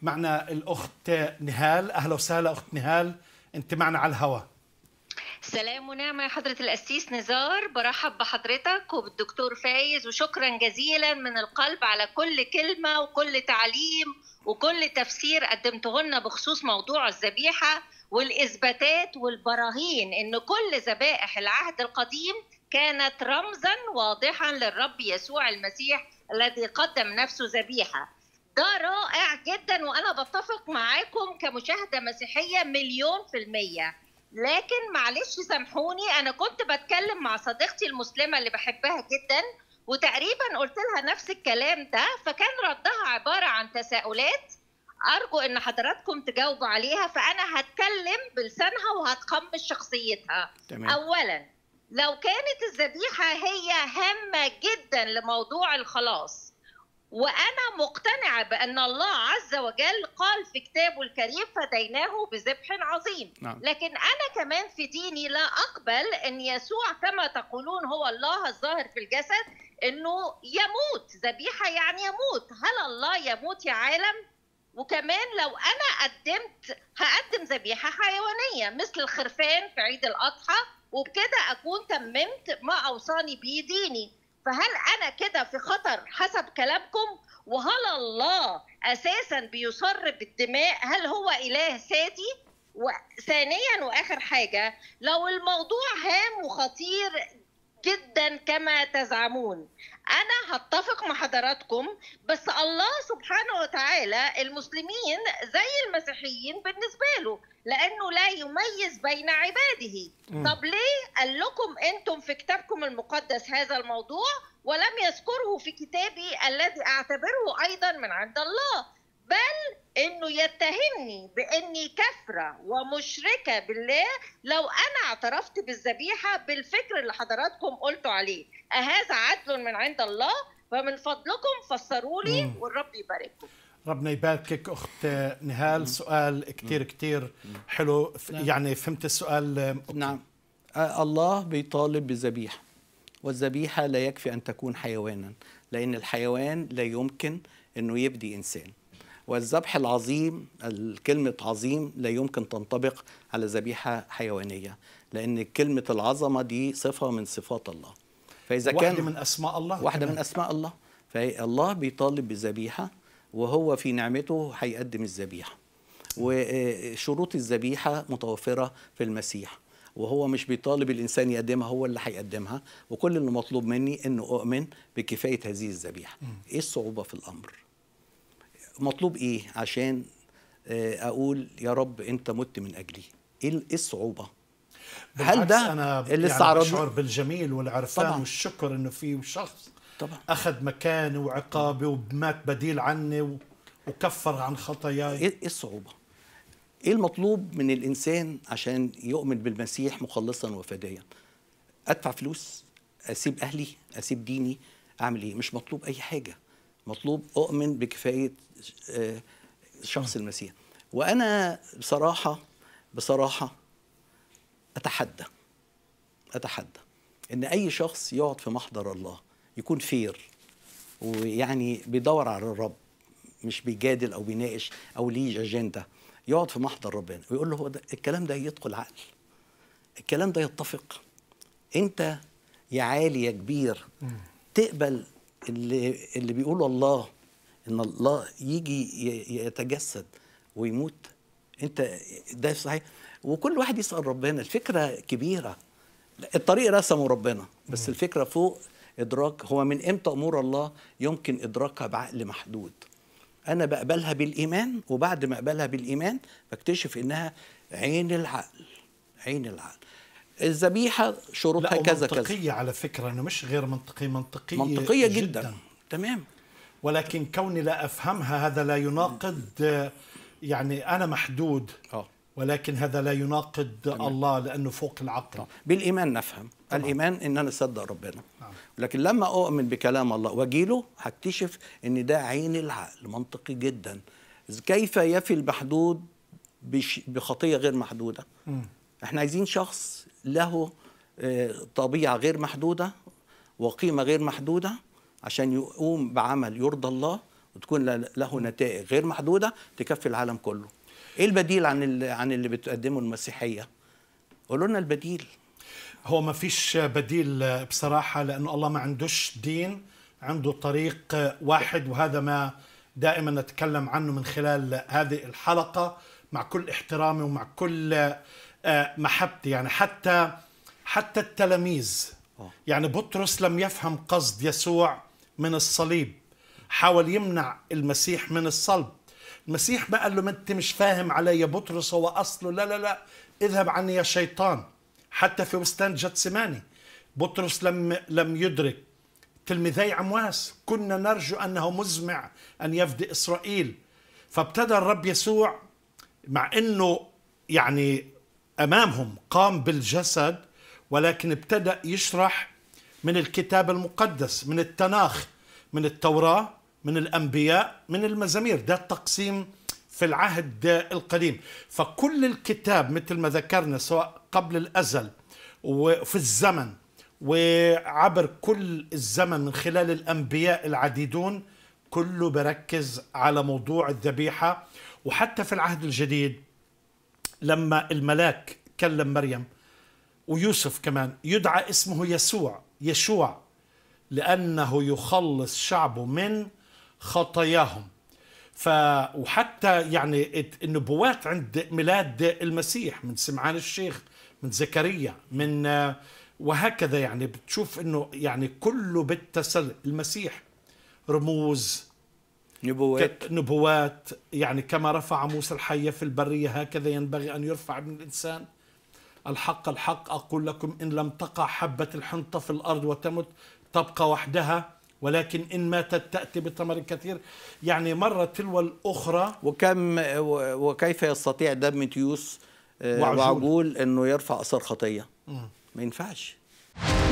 معنا الاخت نهال اهلا وسهلا اخت نهال انت معنا على الهواء سلام ونعمة يا حضرة القسيس نزار برحب بحضرتك وبالدكتور فايز وشكرا جزيلا من القلب على كل كلمة وكل تعليم وكل تفسير قدمته لنا بخصوص موضوع الذبيحة والإثباتات والبراهين إن كل ذبائح العهد القديم كانت رمزا واضحا للرب يسوع المسيح الذي قدم نفسه ذبيحة ده رائع جدا وأنا بتفق معاكم كمشاهدة مسيحية مليون في المية لكن معلش سامحوني انا كنت بتكلم مع صديقتي المسلمه اللي بحبها جدا وتقريبا قلت لها نفس الكلام ده فكان ردها عباره عن تساؤلات ارجو ان حضراتكم تجاوبوا عليها فانا هتكلم بلسانها وهتقمص شخصيتها تمام. اولا لو كانت الذبيحه هي هامه جدا لموضوع الخلاص وانا مقتنعه بان الله عز وجل قال في كتابه الكريم فديناه بذبح عظيم نعم. لكن انا كمان في ديني لا اقبل ان يسوع كما تقولون هو الله الظاهر في الجسد انه يموت ذبيحه يعني يموت هل الله يموت يا عالم وكمان لو انا قدمت هقدم ذبيحه حيوانيه مثل الخرفان في عيد الاضحى وبكده اكون تممت ما اوصاني به ديني فهل انا كده في خطر حسب كلامكم وهل الله اساسا بيصر بالدماء هل هو اله سادي وثانيا واخر حاجه لو الموضوع هام وخطير جدا كما تزعمون انا هتفق مع حضراتكم بس الله سبحانه وتعالى المسلمين زي المسيحيين بالنسبه له لانه لا يميز بين عباده طب ليه قال لكم انتم في كتابكم المقدس هذا الموضوع ولم يذكره في كتابي الذي اعتبره ايضا من عند الله بل انه يتهمني باني كفره ومشركه بالله لو انا اعترفت بالذبيحه بالفكر اللي حضراتكم قلتوا عليه اهذا عدل من عند الله فمن فضلكم فسروا لي مم. والرب يبارككم ربنا يباركك اخت نهال سؤال كتير كتير حلو ف- يعني فهمت السؤال نعم آه، الله بيطالب بالذبيحة والذبيحة لا يكفي أن تكون حيوانا لأن الحيوان لا يمكن أنه يبدي إنسان والذبح العظيم الكلمة عظيم لا يمكن تنطبق على ذبيحة حيوانية لأن كلمة العظمة دي صفة من صفات الله فإذا واحدة كان من اسماء الله واحدة كمان. من أسماء الله فالله بيطالب بالذبيحة وهو في نعمته هيقدم الذبيحة وشروط الذبيحة متوفرة في المسيح وهو مش بيطالب الإنسان يقدمها هو اللي هيقدمها وكل اللي مطلوب مني أنه أؤمن بكفاية هذه الذبيحة إيه الصعوبة في الأمر؟ مطلوب إيه عشان آه، أقول يا رب أنت مت من أجلي إيه ال- إيه الصعوبة؟ هل بالعكس ده انا اللي يعني استعرضناه؟ بشعر بالجميل والعرفان طبعاً. والشكر انه في شخص طبعا اخذ مكاني وعقابي ومات بديل عني و- وكفر عن خطاياي ايه إيه الصعوبه ايه المطلوب من الانسان عشان يؤمن بالمسيح مخلصا وفديا ادفع فلوس اسيب اهلي اسيب ديني اعمل ايه مش مطلوب اي حاجه مطلوب اؤمن بكفايه آه، شخص المسيح وانا بصراحه بصراحه اتحدى اتحدى ان اي شخص يقعد في محضر الله يكون فير ويعني بيدور على الرب مش بيجادل او بيناقش او ليه اجنده يقعد في محضر ربنا ويقول له هو ده الكلام ده يدخل عقل الكلام ده يتفق انت يا عالي يا كبير تقبل اللي اللي بيقوله الله ان الله يجي ي- يتجسد ويموت انت ده صحيح وكل واحد يسال ربنا الفكره كبيره الطريق رسمه ربنا بس الفكره فوق ادراك هو من امتى امور الله يمكن ادراكها بعقل محدود انا بقبلها بالايمان وبعد ما اقبلها بالايمان بكتشف انها عين العقل عين العقل الذبيحه شروطها لا كذا كذا منطقية على فكرة انه مش غير منطقية منطقية منطقيه جدا, جدا. تمام ولكن كوني لا افهمها هذا لا يناقض آه، يعني انا محدود اه ولكن هذا لا يناقض الله لانه فوق العقل طبعا. بالايمان نفهم طبعا. الايمان ان انا اصدق ربنا نعم. لكن لما اؤمن بكلام الله واجيله هكتشف ان ده عين العقل منطقي جدا كيف يفي المحدود بش- بخطيه غير محدوده مم. احنا عايزين شخص له آه، طبيعه غير محدوده وقيمه غير محدوده عشان يقوم بعمل يرضى الله وتكون ل- له نتائج غير محدوده تكفي العالم كله ايه البديل عن ال- عن اللي بتقدمه المسيحيه قولوا لنا البديل هو ما فيش بديل بصراحة لأنه الله ما عندوش دين عنده طريق واحد وهذا ما دائما نتكلم عنه من خلال هذه الحلقة مع كل احترامي ومع كل آه، محبتي يعني حتى حتى التلاميذ آه. يعني بطرس لم يفهم قصد يسوع من الصليب حاول يمنع المسيح من الصلب المسيح ما قال له ما انت مش فاهم علي يا بطرس هو اصله لا لا لا اذهب عني يا شيطان حتى في بستان جتسماني بطرس لم لم يدرك تلميذي عمواس كنا نرجو انه مزمع ان يفدي اسرائيل فابتدى الرب يسوع مع انه يعني امامهم قام بالجسد ولكن ابتدى يشرح من الكتاب المقدس من التناخ من التوراه من الانبياء من المزامير ده التقسيم في العهد القديم فكل الكتاب مثل ما ذكرنا سواء قبل الازل وفي الزمن وعبر كل الزمن من خلال الانبياء العديدون كله بركز على موضوع الذبيحه وحتى في العهد الجديد لما الملاك كلم مريم ويوسف كمان يدعى اسمه يسوع يشوع لأنه يخلص شعبه من خطاياهم ف وحتى يعني الت- النبوات عند ميلاد المسيح من سمعان الشيخ من زكريا من آه، وهكذا يعني بتشوف انه يعني كله بالتسل المسيح رموز نبوات ك- نبوات يعني كما رفع موسى الحية في البرية هكذا ينبغي أن يرفع ابن الإنسان الحق الحق أقول لكم إن لم تقع حبة الحنطة في الأرض وتمت تبقى وحدها ولكن إن ماتت تأتي بثمر كثير يعني مرة تلو الأخرى وكم و- وكيف يستطيع دم تيوس آه، وعجول. وعجول انه يرفع اثار خطيه ما ينفعش